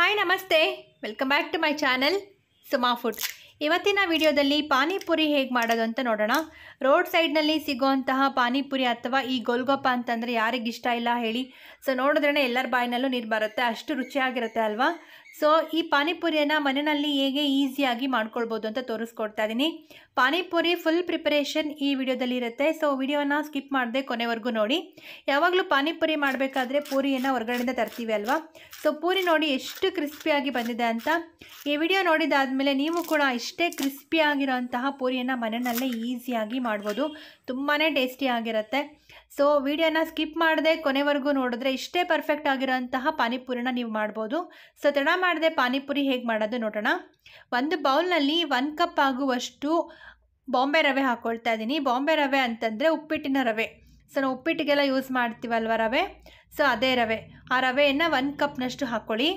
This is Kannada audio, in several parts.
ಹಾಯ್ ನಮಸ್ತೆ welcome back to my channel Suma food ಇವತ್ತಿನ ವಿಡಿಯೋದಲ್ಲಿ ಪಾನಿಪುರಿ ಹೇಗೆ ಮಾಡೋದು ಅಂತ ನೋಡೋಣ ರೋಡ್ ಸೈಡ್ನಲ್ಲಿ ಸಿಗೋಂತಹ ಪಾನಿಪುರಿ ಅಥವಾ ಈ ಗೋಲ್ಗೊಪ್ಪ ಅಂತಂದರೆ ಯಾರಿಗೆ ಇಷ್ಟ ಇಲ್ಲ ಹೇಳಿ ಸೊ ನೋಡಿದ್ರೇ ಎಲ್ಲರ ಬಾಯಿನಲ್ಲೂ ನೀರು ಬರುತ್ತೆ ಅಷ್ಟು ರುಚಿಯಾಗಿರುತ್ತೆ ಅಲ್ವಾ ಸೊ ಈ ಪಾನಿಪುರಿಯನ್ನು ಮನೆಯಲ್ಲಿ ಹೇಗೆ ಈಸಿಯಾಗಿ ಮಾಡ್ಕೊಳ್ಬೋದು ಅಂತ ತೋರಿಸ್ಕೊಡ್ತಾ ಇದ್ದೀನಿ ಪಾನಿಪುರಿ ಫುಲ್ ಪ್ರಿಪರೇಷನ್ ಈ ವಿಡಿಯೋದಲ್ಲಿ ಇರುತ್ತೆ ಸೊ ವಿಡಿಯೋನ ಸ್ಕಿಪ್ ಮಾಡದೆ ಕೊನೆವರೆಗೂ ನೋಡಿ ಯಾವಾಗಲೂ ಪಾನಿಪುರಿ ಮಾಡಬೇಕಾದ್ರೆ ಪೂರಿಯನ್ನು ಹೊರಗಡೆಯಿಂದ ತರ್ತೀವಿ ಅಲ್ವಾ ಸೊ ಪೂರಿ ನೋಡಿ ಎಷ್ಟು ಕ್ರಿಸ್ಪಿಯಾಗಿ ಬಂದಿದೆ ಅಂತ ಈ ವಿಡಿಯೋ ನೋಡಿದಾದಮೇಲೆ ನೀವು ಕೂಡ ಇಷ್ಟೇ ಕ್ರಿಸ್ಪಿಯಾಗಿರೋಂತಹ ಪೂರಿಯನ್ನು ಮನೆಯಲ್ಲೇ ಈಸಿಯಾಗಿ ಮಾಡ್ಬೋದು ತುಂಬಾ ಟೇಸ್ಟಿಯಾಗಿರುತ್ತೆ ಸೊ ವಿಡಿಯೋನ ಸ್ಕಿಪ್ ಮಾಡದೆ ಕೊನೆವರೆಗೂ ನೋಡಿದ್ರೆ ಇಷ್ಟೇ ಪರ್ಫೆಕ್ಟ್ ಆಗಿರೋಂತಹ ಪಾನಿಪುರಿನ ನೀವು ಮಾಡ್ಬೋದು ಸೊ ತಡ ಮಾಡದೆ ಪಾನಿಪುರಿ ಹೇಗೆ ಮಾಡೋದು ನೋಡೋಣ ಒಂದು ಬೌಲ್ನಲ್ಲಿ ಒಂದು ಕಪ್ ಆಗುವಷ್ಟು ಬಾಂಬೆ ರವೆ ಹಾಕ್ಕೊಳ್ತಾ ಇದ್ದೀನಿ ಬಾಂಬೆ ರವೆ ಅಂತಂದರೆ ಉಪ್ಪಿಟ್ಟಿನ ರವೆ ಸೊ ನಾವು ಉಪ್ಪಿಟ್ಟಿಗೆಲ್ಲ ಯೂಸ್ ಮಾಡ್ತೀವಲ್ವ ರವೆ ಸೊ ಅದೇ ರವೆ ಆ ರವೆಯನ್ನು ಒಂದು ಕಪ್ನಷ್ಟು ಹಾಕ್ಕೊಳ್ಳಿ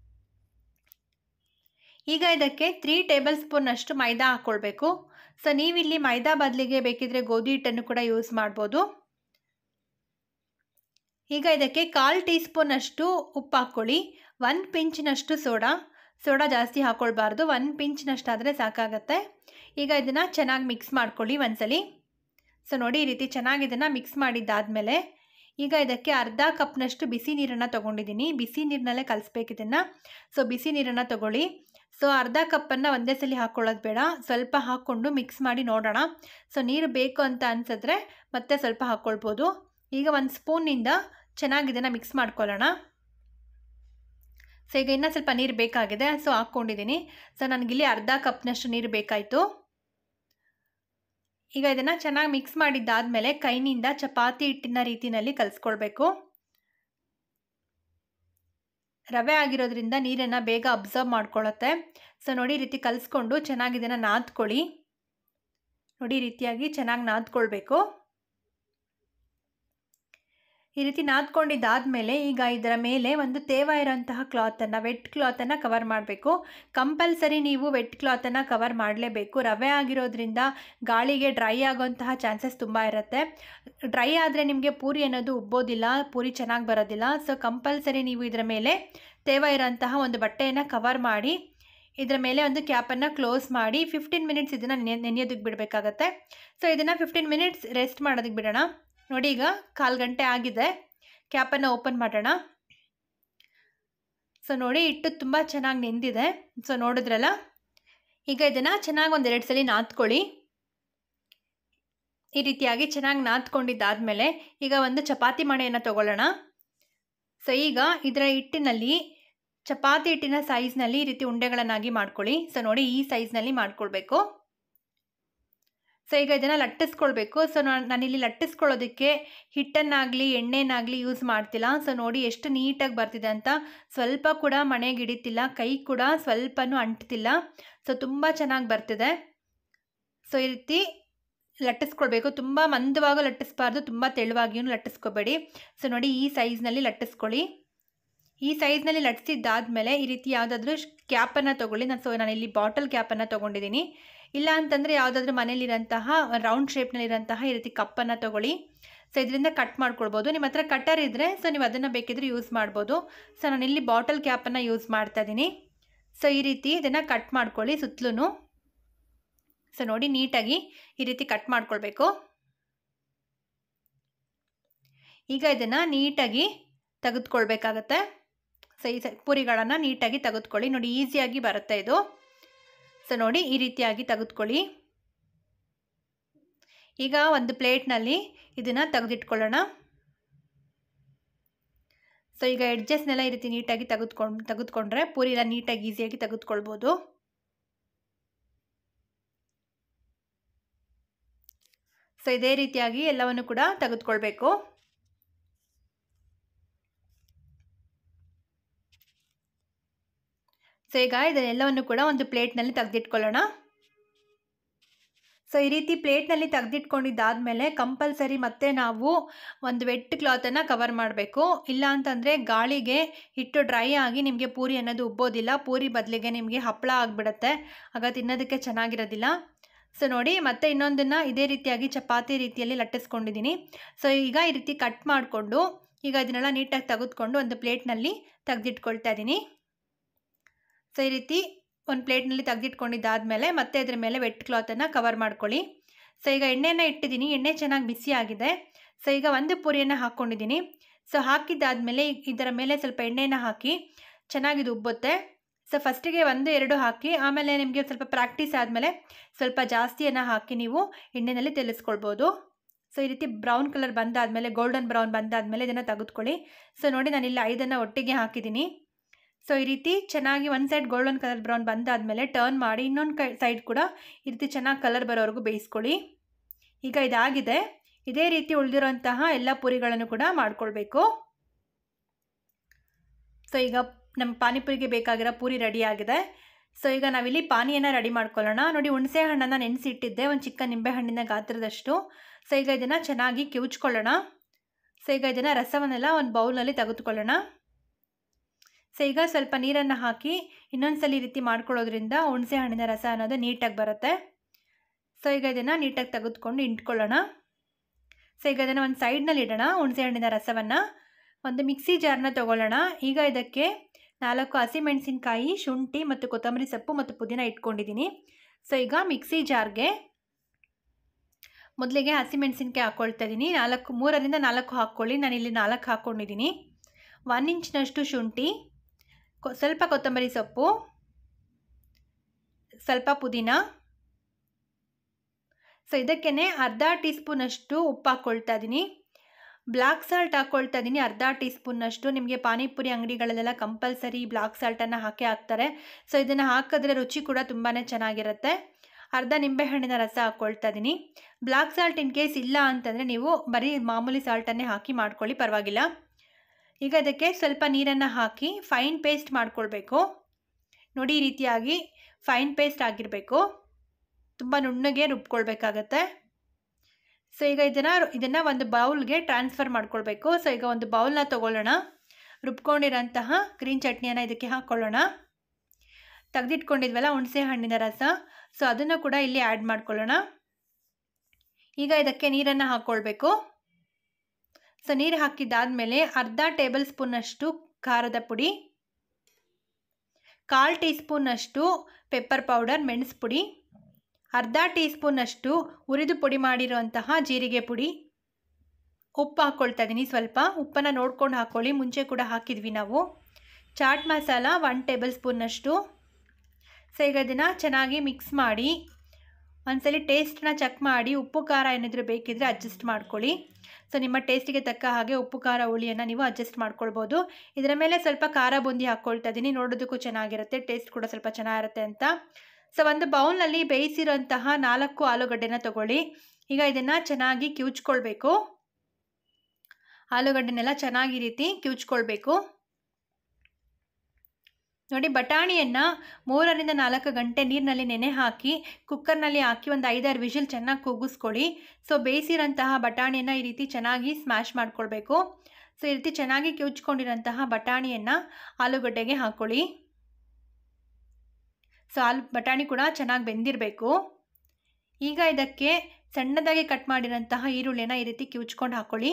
ಈಗ ಇದಕ್ಕೆ ತ್ರೀ ಟೇಬಲ್ ಸ್ಪೂನಷ್ಟು ಮೈದಾ ಹಾಕ್ಕೊಳ್ಬೇಕು ಸೊ ನೀವಿಲ್ಲಿ ಮೈದಾ ಬದಲಿಗೆ ಬೇಕಿದ್ರೆ ಗೋಧಿ ಹಿಟ್ಟನ್ನು ಕೂಡ ಯೂಸ್ ಮಾಡ್ಬೋದು ಈಗ ಇದಕ್ಕೆ ಕಾಲು ಟೀ ಸ್ಪೂನಷ್ಟು ಉಪ್ಪು ಹಾಕ್ಕೊಳ್ಳಿ ಒಂದು ಪಿಂಚಿನಷ್ಟು ಸೋಡಾ ಸೋಡಾ ಜಾಸ್ತಿ ಹಾಕ್ಕೊಳ್ಬಾರ್ದು ಒಂದು ಪಿಂಚ್ನಷ್ಟಾದರೆ ಸಾಕಾಗತ್ತೆ ಈಗ ಇದನ್ನು ಚೆನ್ನಾಗಿ ಮಿಕ್ಸ್ ಮಾಡ್ಕೊಳ್ಳಿ ಒಂದ್ಸಲಿ ಸೊ ನೋಡಿ ಈ ರೀತಿ ಚೆನ್ನಾಗಿ ಇದನ್ನು ಮಿಕ್ಸ್ ಮಾಡಿದ್ದಾದಮೇಲೆ ಈಗ ಇದಕ್ಕೆ ಅರ್ಧ ಕಪ್ನಷ್ಟು ಬಿಸಿ ನೀರನ್ನು ತೊಗೊಂಡಿದ್ದೀನಿ ಬಿಸಿ ನೀರಿನಲ್ಲೇ ಕಲಿಸ್ಬೇಕು ಇದನ್ನು ಸೊ ಬಿಸಿ ನೀರನ್ನು ತೊಗೊಳ್ಳಿ ಸೊ ಅರ್ಧ ಕಪ್ಪನ್ನು ಒಂದೇ ಸಲ ಹಾಕ್ಕೊಳ್ಳೋದು ಬೇಡ ಸ್ವಲ್ಪ ಹಾಕ್ಕೊಂಡು ಮಿಕ್ಸ್ ಮಾಡಿ ನೋಡೋಣ ಸೊ ನೀರು ಬೇಕು ಅಂತ ಅನಿಸಿದ್ರೆ ಮತ್ತೆ ಸ್ವಲ್ಪ ಹಾಕ್ಕೊಳ್ಬೋದು ಈಗ ಒಂದು ಸ್ಪೂನಿಂದ ಚೆನ್ನಾಗಿ ಇದನ್ನು ಮಿಕ್ಸ್ ಮಾಡ್ಕೊಳ್ಳೋಣ ಸೊ ಈಗ ಇನ್ನೂ ಸ್ವಲ್ಪ ನೀರು ಬೇಕಾಗಿದೆ ಸೊ ಹಾಕ್ಕೊಂಡಿದ್ದೀನಿ ಸೊ ನನಗಿಲ್ಲಿ ಅರ್ಧ ಕಪ್ನಷ್ಟು ನೀರು ಬೇಕಾಯಿತು ಈಗ ಇದನ್ನು ಚೆನ್ನಾಗಿ ಮಿಕ್ಸ್ ಮಾಡಿದ್ದಾದಮೇಲೆ ಕೈನಿಂದ ಚಪಾತಿ ಹಿಟ್ಟಿನ ರೀತಿಯಲ್ಲಿ ಕಲಿಸ್ಕೊಳ್ಬೇಕು ರವೆ ಆಗಿರೋದ್ರಿಂದ ನೀರನ್ನು ಬೇಗ ಅಬ್ಸರ್ವ್ ಮಾಡ್ಕೊಳ್ಳುತ್ತೆ ಸೊ ನೋಡಿ ಈ ರೀತಿ ಕಲಿಸ್ಕೊಂಡು ಚೆನ್ನಾಗಿ ಇದನ್ನು ನಾದ್ಕೊಳ್ಳಿ ನೋಡಿ ಈ ರೀತಿಯಾಗಿ ಚೆನ್ನಾಗಿ ನಾದ್ಕೊಳ್ಬೇಕು ಈ ರೀತಿ ನಾದ್ಕೊಂಡಿದ್ದಾದಮೇಲೆ ಈಗ ಇದರ ಮೇಲೆ ಒಂದು ತೇವ ಇರೋಂತಹ ಕ್ಲಾತನ್ನು ವೆಟ್ ಕ್ಲಾತನ್ನು ಕವರ್ ಮಾಡಬೇಕು ಕಂಪಲ್ಸರಿ ನೀವು ವೆಟ್ ಕ್ಲಾತನ್ನು ಕವರ್ ಮಾಡಲೇಬೇಕು ರವೆ ಆಗಿರೋದ್ರಿಂದ ಗಾಳಿಗೆ ಡ್ರೈ ಆಗೋಂತಹ ಚಾನ್ಸಸ್ ತುಂಬ ಇರುತ್ತೆ ಡ್ರೈ ಆದರೆ ನಿಮಗೆ ಪೂರಿ ಅನ್ನೋದು ಉಬ್ಬೋದಿಲ್ಲ ಪೂರಿ ಚೆನ್ನಾಗಿ ಬರೋದಿಲ್ಲ ಸೊ ಕಂಪಲ್ಸರಿ ನೀವು ಇದರ ಮೇಲೆ ತೇವ ಇರೋಂತಹ ಒಂದು ಬಟ್ಟೆಯನ್ನು ಕವರ್ ಮಾಡಿ ಇದರ ಮೇಲೆ ಒಂದು ಕ್ಯಾಪನ್ನು ಕ್ಲೋಸ್ ಮಾಡಿ ಫಿಫ್ಟೀನ್ ಮಿನಿಟ್ಸ್ ಇದನ್ನು ನೆನೆಯೋದಕ್ಕೆ ಬಿಡಬೇಕಾಗತ್ತೆ ಸೊ ಇದನ್ನು ಫಿಫ್ಟೀನ್ ಮಿನಿಟ್ಸ್ ರೆಸ್ಟ್ ಮಾಡೋದಕ್ಕೆ ಬಿಡೋಣ ನೋಡಿ ಈಗ ಕಾಲು ಗಂಟೆ ಆಗಿದೆ ಕ್ಯಾಪನ್ನು ಓಪನ್ ಮಾಡೋಣ ಸೊ ನೋಡಿ ಹಿಟ್ಟು ತುಂಬ ಚೆನ್ನಾಗಿ ನೆಂದಿದೆ ಸೊ ನೋಡಿದ್ರಲ್ಲ ಈಗ ಇದನ್ನು ಚೆನ್ನಾಗಿ ಒಂದೆರಡು ಸಲ ನಾದ್ಕೊಳ್ಳಿ ಈ ರೀತಿಯಾಗಿ ಚೆನ್ನಾಗಿ ನಾದ್ಕೊಂಡಿದ್ದಾದಮೇಲೆ ಈಗ ಒಂದು ಚಪಾತಿ ಮಣೆಯನ್ನು ತಗೊಳ್ಳೋಣ ಸೊ ಈಗ ಇದರ ಹಿಟ್ಟಿನಲ್ಲಿ ಚಪಾತಿ ಹಿಟ್ಟಿನ ಸೈಜ್ನಲ್ಲಿ ಈ ರೀತಿ ಉಂಡೆಗಳನ್ನಾಗಿ ಮಾಡ್ಕೊಳ್ಳಿ ಸೊ ನೋಡಿ ಈ ಸೈಜ್ನಲ್ಲಿ ಮಾಡ್ಕೊಳ್ಬೇಕು ಸೊ ಈಗ ಇದನ್ನು ಲಟ್ಟಿಸ್ಕೊಳ್ಬೇಕು ಸೊ ನಾನಿಲ್ಲಿ ಲಟ್ಟಿಸ್ಕೊಳ್ಳೋದಕ್ಕೆ ಹಿಟ್ಟನ್ನಾಗಲಿ ಎಣ್ಣೆನಾಗಲಿ ಯೂಸ್ ಮಾಡ್ತಿಲ್ಲ ಸೊ ನೋಡಿ ಎಷ್ಟು ನೀಟಾಗಿ ಬರ್ತಿದೆ ಅಂತ ಸ್ವಲ್ಪ ಕೂಡ ಮನೆಗೆ ಹಿಡಿತಿಲ್ಲ ಕೈ ಕೂಡ ಸ್ವಲ್ಪನೂ ಅಂಟ್ತಿಲ್ಲ ಸೊ ತುಂಬ ಚೆನ್ನಾಗಿ ಬರ್ತಿದೆ ಸೊ ಈ ರೀತಿ ಲಟ್ಟಿಸ್ಕೊಳ್ಬೇಕು ತುಂಬ ಮಂದವಾಗ ಲಟ್ಟಿಸ್ಬಾರ್ದು ತುಂಬ ತೆಳುವಾಗಿಯೂ ಲಟ್ಟಿಸ್ಕೋಬೇಡಿ ಸೊ ನೋಡಿ ಈ ಸೈಜ್ನಲ್ಲಿ ಲಟ್ಟಿಸ್ಕೊಳ್ಳಿ ಈ ಸೈಜ್ನಲ್ಲಿ ಲಟ್ಟಿಸಿದ್ದಾದಮೇಲೆ ಈ ರೀತಿ ಯಾವುದಾದ್ರೂ ಕ್ಯಾಪನ್ನು ತೊಗೊಳ್ಳಿ ನಾನು ಸೊ ನಾನಿಲ್ಲಿ ಬಾಟಲ್ ಕ್ಯಾಪನ್ನು ತೊಗೊಂಡಿದ್ದೀನಿ ಇಲ್ಲ ಅಂತಂದರೆ ಯಾವುದಾದ್ರೂ ಮನೇಲಿರೋಂತಹ ರೌಂಡ್ ಶೇಪ್ನಲ್ಲಿರೋಂತಹ ಈ ರೀತಿ ಕಪ್ಪನ್ನು ತೊಗೊಳ್ಳಿ ಸೊ ಇದರಿಂದ ಕಟ್ ಮಾಡ್ಕೊಳ್ಬೋದು ನಿಮ್ಮ ಹತ್ರ ಕಟ್ಟರ್ ಇದ್ದರೆ ಸೊ ನೀವು ಅದನ್ನು ಬೇಕಿದ್ರೆ ಯೂಸ್ ಮಾಡ್ಬೋದು ಸೊ ನಾನಿಲ್ಲಿ ಬಾಟಲ್ ಕ್ಯಾಪನ್ನು ಯೂಸ್ ಮಾಡ್ತಾ ಇದ್ದೀನಿ ಸೊ ಈ ರೀತಿ ಇದನ್ನು ಕಟ್ ಮಾಡ್ಕೊಳ್ಳಿ ಸುತ್ತಲೂ ಸೊ ನೋಡಿ ನೀಟಾಗಿ ಈ ರೀತಿ ಕಟ್ ಮಾಡ್ಕೊಳ್ಬೇಕು ಈಗ ಇದನ್ನು ನೀಟಾಗಿ ತೆಗೆದುಕೊಳ್ಬೇಕಾಗತ್ತೆ ಸೊ ಈ ಪೂರಿಗಳನ್ನು ನೀಟಾಗಿ ತೆಗೆದುಕೊಳ್ಳಿ ನೋಡಿ ಈಸಿಯಾಗಿ ಬರುತ್ತೆ ಇದು ಸೊ ನೋಡಿ ಈ ರೀತಿಯಾಗಿ ತೆಗೆದುಕೊಳ್ಳಿ ಈಗ ಒಂದು ಪ್ಲೇಟ್ನಲ್ಲಿ ಇದನ್ನು ತೆಗೆದಿಟ್ಕೊಳ್ಳೋಣ ಸೊ ಈಗ ಎಡ್ಜಸ್ನೆಲ್ಲ ಈ ರೀತಿ ನೀಟಾಗಿ ತೆಗೆದುಕೊಂಡು ತೆಗೆದುಕೊಂಡ್ರೆ ಪೂರಿ ಎಲ್ಲ ನೀಟಾಗಿ ಈಸಿಯಾಗಿ ತೆಗೆದುಕೊಳ್ಬೋದು ಸೊ ಇದೇ ರೀತಿಯಾಗಿ ಎಲ್ಲವನ್ನು ಕೂಡ ತೆಗೆದುಕೊಳ್ಬೇಕು ಸೊ ಈಗ ಇದನ್ನೆಲ್ಲವನ್ನು ಕೂಡ ಒಂದು ಪ್ಲೇಟ್ನಲ್ಲಿ ತೆಗೆದಿಟ್ಕೊಳ್ಳೋಣ ಸೊ ಈ ರೀತಿ ಪ್ಲೇಟ್ನಲ್ಲಿ ತೆಗೆದಿಟ್ಕೊಂಡಿದ್ದಾದಮೇಲೆ ಕಂಪಲ್ಸರಿ ಮತ್ತೆ ನಾವು ಒಂದು ವೆಟ್ ಕ್ಲಾತನ್ನು ಕವರ್ ಮಾಡಬೇಕು ಇಲ್ಲ ಅಂತಂದರೆ ಗಾಳಿಗೆ ಹಿಟ್ಟು ಡ್ರೈ ಆಗಿ ನಿಮಗೆ ಪೂರಿ ಅನ್ನೋದು ಉಬ್ಬೋದಿಲ್ಲ ಪೂರಿ ಬದಲಿಗೆ ನಿಮಗೆ ಹಪ್ಪಳ ಆಗಿಬಿಡುತ್ತೆ ಆಗ ತಿನ್ನೋದಕ್ಕೆ ಚೆನ್ನಾಗಿರೋದಿಲ್ಲ ಸೊ ನೋಡಿ ಮತ್ತೆ ಇನ್ನೊಂದನ್ನು ಇದೇ ರೀತಿಯಾಗಿ ಚಪಾತಿ ರೀತಿಯಲ್ಲಿ ಲಟ್ಟಿಸ್ಕೊಂಡಿದ್ದೀನಿ ಸೊ ಈಗ ಈ ರೀತಿ ಕಟ್ ಮಾಡಿಕೊಂಡು ಈಗ ಇದನ್ನೆಲ್ಲ ನೀಟಾಗಿ ತೆಗೆದುಕೊಂಡು ಒಂದು ಪ್ಲೇಟ್ನಲ್ಲಿ ತೆಗೆದಿಟ್ಕೊಳ್ತಾ ಇದ್ದೀನಿ ಸೊ ಈ ರೀತಿ ಒಂದು ಪ್ಲೇಟ್ನಲ್ಲಿ ತೆಗೆದಿಟ್ಕೊಂಡಿದ್ದಾದಮೇಲೆ ಮತ್ತೆ ಅದ್ರ ಮೇಲೆ ವೆಟ್ ಕ್ಲಾತನ್ನು ಕವರ್ ಮಾಡ್ಕೊಳ್ಳಿ ಸೊ ಈಗ ಎಣ್ಣೆನ ಇಟ್ಟಿದ್ದೀನಿ ಎಣ್ಣೆ ಚೆನ್ನಾಗಿ ಬಿಸಿ ಆಗಿದೆ ಸೊ ಈಗ ಒಂದು ಪೂರಿಯನ್ನು ಹಾಕ್ಕೊಂಡಿದ್ದೀನಿ ಸೊ ಹಾಕಿದ್ದಾದಮೇಲೆ ಇದರ ಮೇಲೆ ಸ್ವಲ್ಪ ಎಣ್ಣೆನ ಹಾಕಿ ಚೆನ್ನಾಗಿದು ಉಬ್ಬುತ್ತೆ ಸೊ ಫಸ್ಟಿಗೆ ಒಂದು ಎರಡು ಹಾಕಿ ಆಮೇಲೆ ನಿಮಗೆ ಸ್ವಲ್ಪ ಪ್ರಾಕ್ಟೀಸ್ ಆದಮೇಲೆ ಸ್ವಲ್ಪ ಜಾಸ್ತಿಯನ್ನು ಹಾಕಿ ನೀವು ಎಣ್ಣೆಯಲ್ಲಿ ತೆಲಿಸ್ಕೊಳ್ಬೋದು ಸೊ ಈ ರೀತಿ ಬ್ರೌನ್ ಕಲರ್ ಬಂದಾದಮೇಲೆ ಗೋಲ್ಡನ್ ಬ್ರೌನ್ ಬಂದಾದಮೇಲೆ ಇದನ್ನು ತೆಗೆದುಕೊಳ್ಳಿ ಸೊ ನೋಡಿ ನಾನಿಲ್ಲಿ ಐದನ್ನು ಒಟ್ಟಿಗೆ ಹಾಕಿದ್ದೀನಿ ಸೊ ಈ ರೀತಿ ಚೆನ್ನಾಗಿ ಒಂದು ಸೈಡ್ ಗೋಲ್ಡನ್ ಕಲರ್ ಬ್ರೌನ್ ಬಂದಾದಮೇಲೆ ಟರ್ನ್ ಮಾಡಿ ಇನ್ನೊಂದು ಕೈ ಸೈಡ್ ಕೂಡ ಈ ರೀತಿ ಚೆನ್ನಾಗಿ ಕಲರ್ ಬರೋವರೆಗೂ ಬೇಯಿಸ್ಕೊಳ್ಳಿ ಈಗ ಇದಾಗಿದೆ ಇದೇ ರೀತಿ ಉಳಿದಿರೋಂತಹ ಎಲ್ಲ ಪೂರಿಗಳನ್ನು ಕೂಡ ಮಾಡ್ಕೊಳ್ಬೇಕು ಸೊ ಈಗ ನಮ್ಮ ಪಾನಿಪುರಿಗೆ ಬೇಕಾಗಿರೋ ಪೂರಿ ರೆಡಿ ಆಗಿದೆ ಸೊ ಈಗ ನಾವಿಲ್ಲಿ ಪಾನಿಯನ್ನು ರೆಡಿ ಮಾಡ್ಕೊಳ್ಳೋಣ ನೋಡಿ ಹುಣಸೆ ಹಣ್ಣನ್ನು ನೆನೆಸಿಟ್ಟಿದ್ದೆ ಒಂದು ಚಿಕ್ಕ ನಿಂಬೆ ಹಣ್ಣಿನ ಗಾತ್ರದಷ್ಟು ಸೊ ಈಗ ಇದನ್ನು ಚೆನ್ನಾಗಿ ಕಿವುಚ್ಕೊಳ್ಳೋಣ ಸೊ ಈಗ ಇದನ್ನು ರಸವನ್ನೆಲ್ಲ ಒಂದು ಬೌಲ್ನಲ್ಲಿ ತೆಗೆದುಕೊಳ್ಳೋಣ ಸೊ ಈಗ ಸ್ವಲ್ಪ ನೀರನ್ನು ಹಾಕಿ ಇನ್ನೊಂದ್ಸಲ ಈ ರೀತಿ ಮಾಡ್ಕೊಳ್ಳೋದ್ರಿಂದ ಹುಣಸೆ ಹಣ್ಣಿನ ರಸ ಅನ್ನೋದು ನೀಟಾಗಿ ಬರುತ್ತೆ ಸೊ ಈಗ ಇದನ್ನು ನೀಟಾಗಿ ತೆಗೆದುಕೊಂಡು ಇಂಟ್ಕೊಳ್ಳೋಣ ಸೊ ಈಗ ಇದನ್ನು ಒಂದು ಸೈಡ್ನಲ್ಲಿ ಇಡೋಣ ಹುಣಸೆ ಹಣ್ಣಿನ ರಸವನ್ನು ಒಂದು ಮಿಕ್ಸಿ ಜಾರ್ನ ತೊಗೊಳ್ಳೋಣ ಈಗ ಇದಕ್ಕೆ ನಾಲ್ಕು ಹಸಿಮೆಣಸಿನ್ಕಾಯಿ ಶುಂಠಿ ಮತ್ತು ಕೊತ್ತಂಬರಿ ಸೊಪ್ಪು ಮತ್ತು ಪುದೀನ ಇಟ್ಕೊಂಡಿದ್ದೀನಿ ಸೊ ಈಗ ಮಿಕ್ಸಿ ಜಾರ್ಗೆ ಮೊದಲಿಗೆ ಹಸಿಮೆಣಸಿನ್ಕಾಯಿ ಹಾಕ್ಕೊಳ್ತಾ ಇದ್ದೀನಿ ನಾಲ್ಕು ಮೂರರಿಂದ ನಾಲ್ಕು ಹಾಕ್ಕೊಳ್ಳಿ ನಾನಿಲ್ಲಿ ನಾಲ್ಕು ಹಾಕ್ಕೊಂಡಿದ್ದೀನಿ ಒನ್ ಇಂಚ್ನಷ್ಟು ಶುಂಠಿ ಕೊ ಸ್ವಲ್ಪ ಕೊತ್ತಂಬರಿ ಸೊಪ್ಪು ಸ್ವಲ್ಪ ಪುದೀನ ಸೊ ಇದಕ್ಕೇ ಅರ್ಧ ಟೀ ಸ್ಪೂನಷ್ಟು ಉಪ್ಪು ಹಾಕ್ಕೊಳ್ತಾ ಇದ್ದೀನಿ ಬ್ಲ್ಯಾಕ್ ಸಾಲ್ಟ್ ಹಾಕ್ಕೊಳ್ತಾ ಇದ್ದೀನಿ ಅರ್ಧ ಟೀ ಸ್ಪೂನ್ನಷ್ಟು ನಿಮಗೆ ಪಾನಿಪುರಿ ಅಂಗಡಿಗಳಲ್ಲೆಲ್ಲ ಕಂಪಲ್ಸರಿ ಬ್ಲ್ಯಾಕ್ ಸಾಲ್ಟನ್ನು ಹಾಕೇ ಹಾಕ್ತಾರೆ ಸೊ ಇದನ್ನು ಹಾಕಿದ್ರೆ ರುಚಿ ಕೂಡ ತುಂಬಾ ಚೆನ್ನಾಗಿರುತ್ತೆ ಅರ್ಧ ನಿಂಬೆಹಣ್ಣಿನ ರಸ ಹಾಕ್ಕೊಳ್ತಾ ಇದ್ದೀನಿ ಬ್ಲ್ಯಾಕ್ ಸಾಲ್ಟ್ ಇನ್ ಕೇಸ್ ಇಲ್ಲ ಅಂತಂದರೆ ನೀವು ಬರೀ ಮಾಮೂಲಿ ಸಾಲ್ಟನ್ನೇ ಹಾಕಿ ಮಾಡ್ಕೊಳ್ಳಿ ಪರವಾಗಿಲ್ಲ ಈಗ ಅದಕ್ಕೆ ಸ್ವಲ್ಪ ನೀರನ್ನು ಹಾಕಿ ಫೈನ್ ಪೇಸ್ಟ್ ಮಾಡ್ಕೊಳ್ಬೇಕು ನೋಡಿ ಈ ರೀತಿಯಾಗಿ ಫೈನ್ ಪೇಸ್ಟ್ ಆಗಿರಬೇಕು ತುಂಬ ನುಣ್ಣಗೆ ರುಬ್ಕೊಳ್ಬೇಕಾಗತ್ತೆ ಸೊ ಈಗ ಇದನ್ನು ಇದನ್ನು ಒಂದು ಬೌಲ್ಗೆ ಟ್ರಾನ್ಸ್ಫರ್ ಮಾಡ್ಕೊಳ್ಬೇಕು ಸೊ ಈಗ ಒಂದು ಬೌಲ್ನ ತೊಗೊಳ್ಳೋಣ ರುಬ್ಕೊಂಡಿರೋಂತಹ ಗ್ರೀನ್ ಚಟ್ನಿಯನ್ನು ಇದಕ್ಕೆ ಹಾಕ್ಕೊಳ್ಳೋಣ ತೆಗೆದಿಟ್ಕೊಂಡಿದ್ವಲ್ಲ ಹುಣಸೆ ಹಣ್ಣಿನ ರಸ ಸೊ ಅದನ್ನು ಕೂಡ ಇಲ್ಲಿ ಆ್ಯಡ್ ಮಾಡ್ಕೊಳ್ಳೋಣ ಈಗ ಇದಕ್ಕೆ ನೀರನ್ನು ಹಾಕ್ಕೊಳ್ಬೇಕು ಸೊ ನೀರು ಹಾಕಿದ್ದಾದಮೇಲೆ ಅರ್ಧ ಟೇಬಲ್ ಸ್ಪೂನಷ್ಟು ಖಾರದ ಪುಡಿ ಕಾಲು ಟೀ ಸ್ಪೂನಷ್ಟು ಪೆಪ್ಪರ್ ಪೌಡರ್ ಮೆಣಸು ಪುಡಿ ಅರ್ಧ ಟೀ ಸ್ಪೂನಷ್ಟು ಹುರಿದು ಪುಡಿ ಮಾಡಿರುವಂತಹ ಜೀರಿಗೆ ಪುಡಿ ಉಪ್ಪು ಹಾಕ್ಕೊಳ್ತಾ ಇದ್ದೀನಿ ಸ್ವಲ್ಪ ಉಪ್ಪನ್ನು ನೋಡ್ಕೊಂಡು ಹಾಕ್ಕೊಳ್ಳಿ ಮುಂಚೆ ಕೂಡ ಹಾಕಿದ್ವಿ ನಾವು ಚಾಟ್ ಮಸಾಲ ಒನ್ ಟೇಬಲ್ ಸ್ಪೂನ್ನಷ್ಟು ಸೊ ಈಗ ಅದನ್ನು ಚೆನ್ನಾಗಿ ಮಿಕ್ಸ್ ಮಾಡಿ ಒಂದ್ಸಲಿ ಟೇಸ್ಟನ್ನ ಚೆಕ್ ಮಾಡಿ ಉಪ್ಪು ಖಾರ ಏನಾದರೂ ಬೇಕಿದ್ದರೆ ಅಡ್ಜಸ್ಟ್ ಮಾಡ್ಕೊಳ್ಳಿ ಸೊ ನಿಮ್ಮ ಟೇಸ್ಟಿಗೆ ತಕ್ಕ ಹಾಗೆ ಉಪ್ಪು ಖಾರ ಹುಳಿಯನ್ನು ನೀವು ಅಡ್ಜಸ್ಟ್ ಮಾಡ್ಕೊಳ್ಬೋದು ಇದರ ಮೇಲೆ ಸ್ವಲ್ಪ ಖಾರ ಬುಂದಿ ಹಾಕ್ಕೊಳ್ತಾ ಇದ್ದೀನಿ ನೋಡೋದಕ್ಕೂ ಚೆನ್ನಾಗಿರುತ್ತೆ ಟೇಸ್ಟ್ ಕೂಡ ಸ್ವಲ್ಪ ಚೆನ್ನಾಗಿರುತ್ತೆ ಅಂತ ಸೊ ಒಂದು ಬೌಲ್ನಲ್ಲಿ ಬೇಯಿಸಿರೋಂತಹ ನಾಲ್ಕು ಆಲೂಗಡ್ಡೆನ ತಗೊಳ್ಳಿ ಈಗ ಇದನ್ನು ಚೆನ್ನಾಗಿ ಕಿವುಚ್ಕೊಳ್ಬೇಕು ಆಲೂಗಡ್ಡೆನೆಲ್ಲ ಚೆನ್ನಾಗಿ ರೀತಿ ಕಿವುಚ್ಕೊಳ್ಬೇಕು ನೋಡಿ ಬಟಾಣಿಯನ್ನು ಮೂರರಿಂದ ನಾಲ್ಕು ಗಂಟೆ ನೀರಿನಲ್ಲಿ ನೆನೆ ಹಾಕಿ ಕುಕ್ಕರ್ನಲ್ಲಿ ಹಾಕಿ ಒಂದು ಐದಾರು ವಿಷಲ್ ಚೆನ್ನಾಗಿ ಕೂಗಿಸ್ಕೊಳ್ಳಿ ಸೊ ಬೇಯಿಸಿರೋಂತಹ ಬಟಾಣಿಯನ್ನು ಈ ರೀತಿ ಚೆನ್ನಾಗಿ ಸ್ಮ್ಯಾಶ್ ಮಾಡ್ಕೊಳ್ಬೇಕು ಸೊ ಈ ರೀತಿ ಚೆನ್ನಾಗಿ ಕಿವುಚ್ಕೊಂಡಿರೋಂತಹ ಬಟಾಣಿಯನ್ನು ಆಲೂಗಡ್ಡೆಗೆ ಹಾಕ್ಕೊಳ್ಳಿ ಸೊ ಆಲು ಬಟಾಣಿ ಕೂಡ ಚೆನ್ನಾಗಿ ಬೆಂದಿರಬೇಕು ಈಗ ಇದಕ್ಕೆ ಸಣ್ಣದಾಗಿ ಕಟ್ ಮಾಡಿರೋಂತಹ ಈರುಳ್ಳಿನ ಈ ರೀತಿ ಕಿವುಚ್ಕೊಂಡು ಹಾಕ್ಕೊಳ್ಳಿ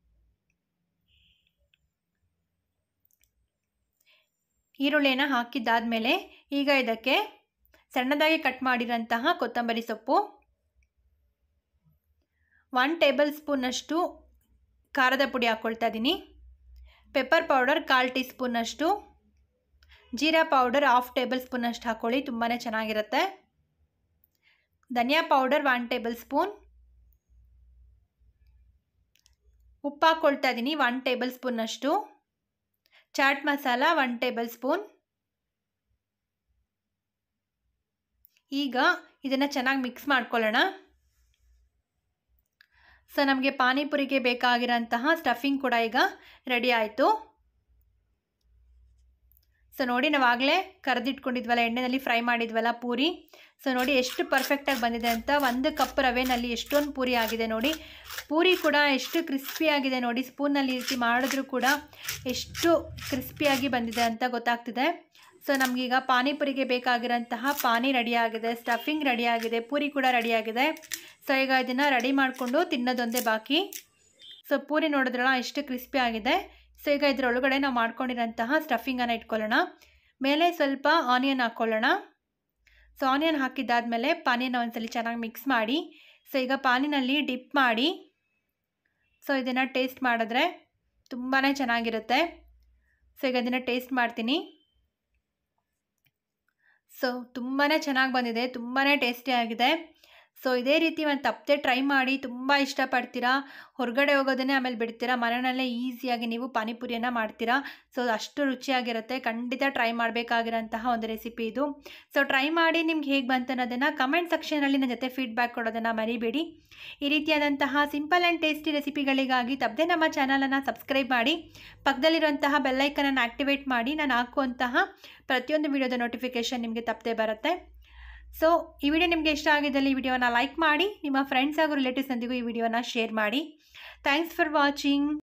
ಈರುಳ್ಳಿಯನ್ನು ಹಾಕಿದ್ದಾದಮೇಲೆ ಈಗ ಇದಕ್ಕೆ ಸಣ್ಣದಾಗಿ ಕಟ್ ಮಾಡಿರೋಂತಹ ಕೊತ್ತಂಬರಿ ಸೊಪ್ಪು ಒನ್ ಟೇಬಲ್ ಸ್ಪೂನಷ್ಟು ಖಾರದ ಪುಡಿ ಹಾಕ್ಕೊಳ್ತಾ ಇದ್ದೀನಿ ಪೆಪ್ಪರ್ ಪೌಡರ್ ಕಾಲು ಟೀ ಸ್ಪೂನಷ್ಟು ಜೀರಾ ಪೌಡರ್ ಹಾಫ್ ಟೇಬಲ್ ಸ್ಪೂನಷ್ಟು ಹಾಕ್ಕೊಳ್ಳಿ ತುಂಬಾ ಚೆನ್ನಾಗಿರುತ್ತೆ ಧನಿಯಾ ಪೌಡರ್ ಒನ್ ಟೇಬಲ್ ಸ್ಪೂನ್ ಉಪ್ಪು ಹಾಕ್ಕೊಳ್ತಾ ಇದ್ದೀನಿ ಒನ್ ಟೇಬಲ್ ಸ್ಪೂನಷ್ಟು chaat masala one tablespoon ಈಗ ಇದನ್ನು ಚೆನ್ನಾಗಿ ಮಿಕ್ಸ್ ಮಾಡ್ಕೊಳ್ಳೋಣ ಸೊ ನಮಗೆ ಪಾನಿಪುರಿಗೆ ಬೇಕಾಗಿರೋಂತಹ ಸ್ಟಫಿಂಗ್ ಕೂಡ ಈಗ ರೆಡಿ ಆಯಿತು ಸೊ ನೋಡಿ ನಾವಾಗಲೇ ಕರೆದಿಟ್ಕೊಂಡಿದ್ವಲ್ಲ ಎಣ್ಣೆಯಲ್ಲಿ ಫ್ರೈ ಮಾಡಿದ್ವಲ್ಲ ಪೂರಿ ಸೊ ನೋಡಿ ಎಷ್ಟು ಪರ್ಫೆಕ್ಟಾಗಿ ಬಂದಿದೆ ಅಂತ ಒಂದು ಕಪ್ ರವೆನಲ್ಲಿ ಎಷ್ಟೊಂದು ಪೂರಿ ಆಗಿದೆ ನೋಡಿ ಪೂರಿ ಕೂಡ ಎಷ್ಟು ಕ್ರಿಸ್ಪಿಯಾಗಿದೆ ನೋಡಿ ಸ್ಪೂನಲ್ಲಿ ಈ ರೀತಿ ಮಾಡಿದ್ರೂ ಕೂಡ ಎಷ್ಟು ಕ್ರಿಸ್ಪಿಯಾಗಿ ಬಂದಿದೆ ಅಂತ ಗೊತ್ತಾಗ್ತಿದೆ ಸೊ ನಮಗೀಗ ಪಾನಿಪುರಿಗೆ ಬೇಕಾಗಿರೋಂತಹ ಪಾನಿ ರೆಡಿಯಾಗಿದೆ ಸ್ಟಫಿಂಗ್ ರೆಡಿಯಾಗಿದೆ ಪೂರಿ ಕೂಡ ರೆಡಿಯಾಗಿದೆ ಸೊ ಈಗ ಇದನ್ನು ರೆಡಿ ಮಾಡಿಕೊಂಡು ತಿನ್ನೋದೊಂದೇ ಬಾಕಿ ಸೊ ಪೂರಿ ನೋಡಿದ್ರಲ್ಲ ಎಷ್ಟು ಕ್ರಿಸ್ಪಿ ಆಗಿದೆ ಸೊ ಈಗ ಇದರೊಳಗಡೆ ನಾವು ಮಾಡ್ಕೊಂಡಿರೋಂತಹ ಸ್ಟಫಿಂಗನ್ನು ಇಟ್ಕೊಳ್ಳೋಣ ಮೇಲೆ ಸ್ವಲ್ಪ ಆನಿಯನ್ ಹಾಕ್ಕೊಳ್ಳೋಣ ಸೊ ಆನಿಯನ್ ಹಾಕಿದ್ದಾದಮೇಲೆ ಪಾನಿನ ಒಂದ್ಸಲಿ ಚೆನ್ನಾಗಿ ಮಿಕ್ಸ್ ಮಾಡಿ ಸೊ ಈಗ ಪಾನಿನಲ್ಲಿ ಡಿಪ್ ಮಾಡಿ ಸೊ ಇದನ್ನು ಟೇಸ್ಟ್ ಮಾಡಿದ್ರೆ ತುಂಬಾ ಚೆನ್ನಾಗಿರುತ್ತೆ ಸೊ ಈಗ ಇದನ್ನು ಟೇಸ್ಟ್ ಮಾಡ್ತೀನಿ ಸೊ ತುಂಬಾ ಚೆನ್ನಾಗಿ ಬಂದಿದೆ ತುಂಬಾ ಟೇಸ್ಟಿಯಾಗಿದೆ ಸೊ ಇದೇ ರೀತಿ ಒಂದು ತಪ್ಪದೆ ಟ್ರೈ ಮಾಡಿ ತುಂಬ ಇಷ್ಟಪಡ್ತೀರಾ ಹೊರಗಡೆ ಹೋಗೋದನ್ನೇ ಆಮೇಲೆ ಬಿಡ್ತೀರಾ ಮನೆಯಲ್ಲೇ ಈಸಿಯಾಗಿ ನೀವು ಪಾನಿಪುರಿಯನ್ನು ಮಾಡ್ತೀರಾ ಸೊ ಅಷ್ಟು ರುಚಿಯಾಗಿರುತ್ತೆ ಖಂಡಿತ ಟ್ರೈ ಮಾಡಬೇಕಾಗಿರೋಂತಹ ಒಂದು ರೆಸಿಪಿ ಇದು ಸೊ ಟ್ರೈ ಮಾಡಿ ನಿಮ್ಗೆ ಹೇಗೆ ಬಂತು ಅನ್ನೋದನ್ನು ಕಮೆಂಟ್ ಸೆಕ್ಷನಲ್ಲಿ ನನ್ನ ಜೊತೆ ಫೀಡ್ಬ್ಯಾಕ್ ಕೊಡೋದನ್ನು ಮರಿಬೇಡಿ ಈ ರೀತಿಯಾದಂತಹ ಸಿಂಪಲ್ ಆ್ಯಂಡ್ ಟೇಸ್ಟಿ ರೆಸಿಪಿಗಳಿಗಾಗಿ ತಪ್ಪದೆ ನಮ್ಮ ಚಾನಲನ್ನು ಸಬ್ಸ್ಕ್ರೈಬ್ ಮಾಡಿ ಪಕ್ಕದಲ್ಲಿರುವಂತಹ ಬೆಲ್ಲೈಕನನ್ನು ಆ್ಯಕ್ಟಿವೇಟ್ ಮಾಡಿ ನಾನು ಹಾಕುವಂತಹ ಪ್ರತಿಯೊಂದು ವಿಡಿಯೋದ ನೋಟಿಫಿಕೇಷನ್ ನಿಮಗೆ ತಪ್ಪದೆ ಬರುತ್ತೆ ಸೊ ಈ ವಿಡಿಯೋ ನಿಮಗೆ ಇಷ್ಟ ಆಗಿದ್ದಲ್ಲಿ ಈ ವಿಡಿಯೋನ ಲೈಕ್ ಮಾಡಿ ನಿಮ್ಮ ಫ್ರೆಂಡ್ಸ್ ಹಾಗೂ ರಿಲೇಟಿವ್ಸ್ನೊಂದಿಗೂ ಈ ವಿಡಿಯೋನ ಶೇರ್ ಮಾಡಿ ಥ್ಯಾಂಕ್ಸ್ ಫಾರ್ ವಾಚಿಂಗ್